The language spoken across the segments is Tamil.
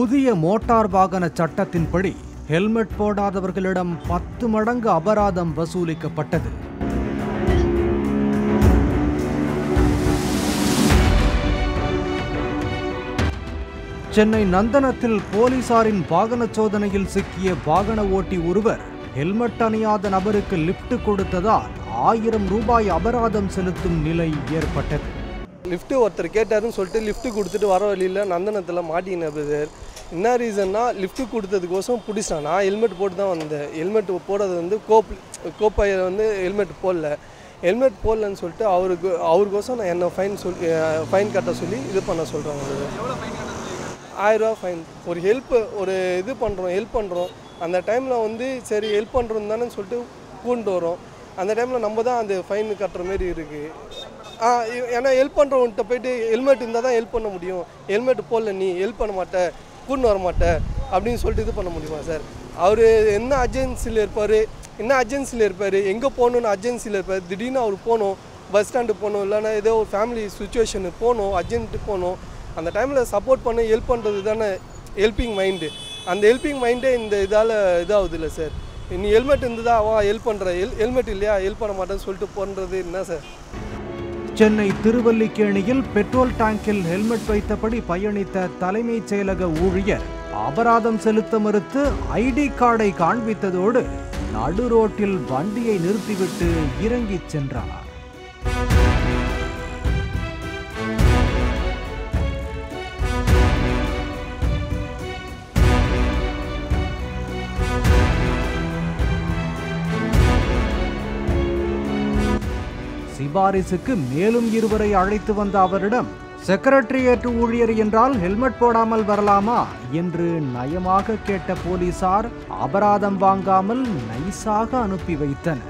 புதிய மோட்டார் வாகன சட்டத்தின்படி ஹெல்மெட் போடாதவர்களிடம் பத்து மடங்கு அபராதம் வசூலிக்கப்பட்டது சென்னை நந்தனத்தில் போலீசாரின் வாகன சோதனையில் சிக்கிய வாகன ஓட்டி ஒருவர் ஹெல்மெட் அணியாத நபருக்கு லிப்ட் கொடுத்ததால் ஆயிரம் ரூபாய் அபராதம் செலுத்தும் நிலை ஏற்பட்டது லிஃப்ட்டு ஒருத்தர் கேட்டாருன்னு சொல்லிட்டு லிஃப்ட் கொடுத்துட்டு வர வழியில் நந்தனத்தில் மாட்டினேன் பிரதர் என்ன ரீசன்னா லிஃப்ட் கொடுத்ததுக்கோசம் பிடிச்சிட்டான் நான் ஹெல்மெட் போட்டு தான் வந்தேன் ஹெல்மெட் போடுறது வந்து கோப் கோப்பையில் வந்து ஹெல்மெட் போடல ஹெல்மெட் போடலன்னு சொல்லிட்டு அவருக்கு அவருக்கோசம் நான் என்ன ஃபைன் சொல்லி ஃபைன் கட்ட சொல்லி இது பண்ண சொல்கிறாங்க பிரதர் ஆயிரரூவா ஃபைன் ஒரு ஹெல்ப் ஒரு இது பண்ணுறோம் ஹெல்ப் பண்ணுறோம் அந்த டைமில் வந்து சரி ஹெல்ப் பண்ணுறோம் தானே சொல்லிட்டு கூண்டு வரோம் அந்த டைமில் நம்ம தான் அந்த ஃபைன் கட்டுற மாரி இருக்குது ஆ இ- ஏன்னா ஹெல்ப் பண்ணுறவன்கிட்ட போயிட்டு ஹெல்மெட் இருந்தால் தான் ஹெல்ப் பண்ண முடியும் ஹெல்மெட் போடல நீ ஹெல்ப் பண்ண மாட்ட கூண்டு வர மாட்ட அப்படின்னு சொல்லிட்டு இது பண்ண முடியுமா சார் அவர் என்ன அர்ஜென்சியில் இருப்பார் என்ன அர்ஜென்சியில் இருப்பார் எங்கே போகணுன்னு அர்ஜென்சியில் இருப்பார் திடீர்னு அவர் போகணும் பஸ் ஸ்டாண்டு போகணும் இல்லைன்னா ஏதோ ஒரு ஃபேமிலி சுச்சுவேஷனுக்கு போகணும் அர்ஜென்ட்டு போகணும் அந்த டைமில் சப்போர்ட் பண்ணி ஹெல்ப் பண்ணுறது தானே ஹெல்பிங் மைண்டு அந்த ஹெல்பிங் மைண்டே இந்த இதால் இதாகுது இல்லை சார் நீ ஹெல்மெட் இருந்ததா வா ஹெல்ப் பண்ணுற ஹெல் ஹெல்மெட் இல்லையா ஹெல்ப் பண்ண மாட்டேன்னு சொல்லிட்டு பண்ணுறது என்ன சார் சென்னை திருவல்லிக்கேணியில் பெட்ரோல் டேங்கில் ஹெல்மெட் வைத்தபடி பயணித்த தலைமைச் செயலக ஊழியர் அபராதம் செலுத்த மறுத்து ஐடி கார்டை காண்பித்ததோடு நடு ரோட்டில் வண்டியை நிறுத்திவிட்டு இறங்கிச் சென்றார் சிபாரிசுக்கு மேலும் இருவரை அழைத்து வந்த அவரிடம் செக்ரட்டரியேட் ஊழியர் என்றால் ஹெல்மெட் போடாமல் வரலாமா என்று நயமாக கேட்ட போலீசார் அபராதம் வாங்காமல் நைஸாக அனுப்பி வைத்தனர்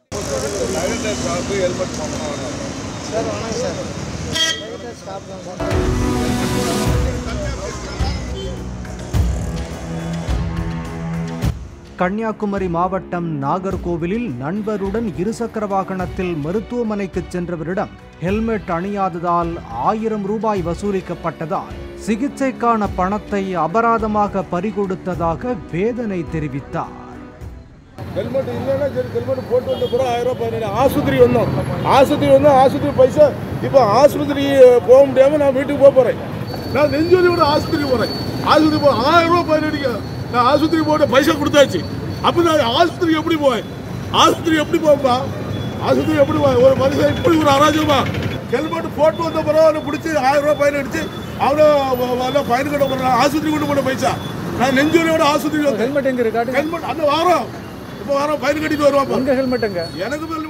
கன்னியாகுமரி மாவட்டம் நாகர்கோவிலில் நண்பருடன் இருசக்கர வாகனத்தில் மருத்துவமனைக்கு சென்றவரிடம் ஹெல்மெட் அணியாததால் ஆயிரம் ரூபாய் வசூலிக்கப்பட்டதால் சிகிச்சைக்கான பணத்தை அபராதமாக பறிகொடுத்ததாக வேதனை தெரிவித்தார் ஹெல்மெட் இல்லைன்னா சரி ஹெல்மெட் போட்டு வந்த பிறகு ஆயிரம் ரூபாய் பதினேழு ஆஸ்பத்திரி வந்தோம் ஆஸ்பத்திரி வந்தோம் ஆஸ்பத்திரி பைசா இப்போ ஆஸ்பத்திரி போக முடியாமல் நான் வீட்டுக்கு போக போகிறேன் நான் நெஞ்சொலியோட ஆஸ்பத்திரி போகிறேன் ஆஸ்பத்திரி போ ஆயிரம் ரூபாய் பதினடிக்க நான் ஆஸ்பத்திரி போட்டு பைசா கொடுத்தாச்சு அப்போ நான் ஆஸ்பத்திரி எப்படி போவேன் ஆஸ்பத்திரி எப்படி போவேன்பா ஆஸ்பத்திரி எப்படி போவேன் ஒரு மனுஷன் இப்படி ஒரு அராஜகமா ஹெல்மெட் போட்டு வந்த பிறகு அவனை பிடிச்சி ஆயிரம் ரூபாய் ஃபைன் அடிச்சு அவனை ஃபைன் கட்ட போகிறேன் ஆஸ்பத்திரி கொண்டு போன பைசா நான் நெஞ்சொலியோட ஆஸ்பத்திரி வந்தேன் ஹெல்மெட் எங்க இருக்காடு ஹெல்மெட் அந்த வாரம் இப்போ வாரம் ஃபைன் கட்டிட்டு வருவாப்பா உங்க ஹெல்மெட் எங்க எனக்கு மேல